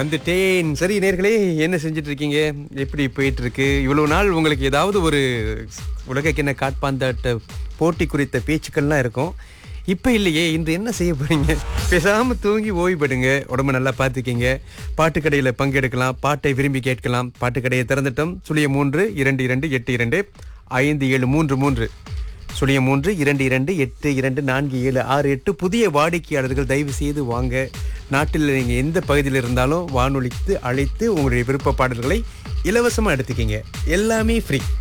வந்துட்டேன் சரி நேர்களே என்ன செஞ்சுட்டு இருக்கீங்க எப்படி போயிட்டு இருக்கு இவ்வளவு நாள் உங்களுக்கு ஏதாவது ஒரு உலக கிண்ண காட்பாந்தாட்ட போட்டி குறித்த பேச்சுக்கள்லாம் இருக்கும் இப்ப இல்லையே இன்று என்ன செய்ய போறீங்க பேசாம தூங்கி ஓய்வுபடுங்க உடம்ப நல்லா பார்த்துக்கிங்க பாட்டுக்கடையில பங்கெடுக்கலாம் பாட்டை விரும்பி கேட்கலாம் பாட்டுக்கடையை திறந்துட்டோம் சுழிய மூன்று இரண்டு இரண்டு எட்டு இரண்டு ஐந்து ஏழு மூன்று மூன்று சுழியம் மூன்று இரண்டு இரண்டு எட்டு இரண்டு நான்கு ஏழு ஆறு எட்டு புதிய வாடிக்கையாளர்கள் தயவு செய்து வாங்க நாட்டில் நீங்கள் எந்த பகுதியில் இருந்தாலும் வானொலித்து அழைத்து உங்களுடைய விருப்ப பாடல்களை இலவசமாக எடுத்துக்கிங்க எல்லாமே ஃப்ரீ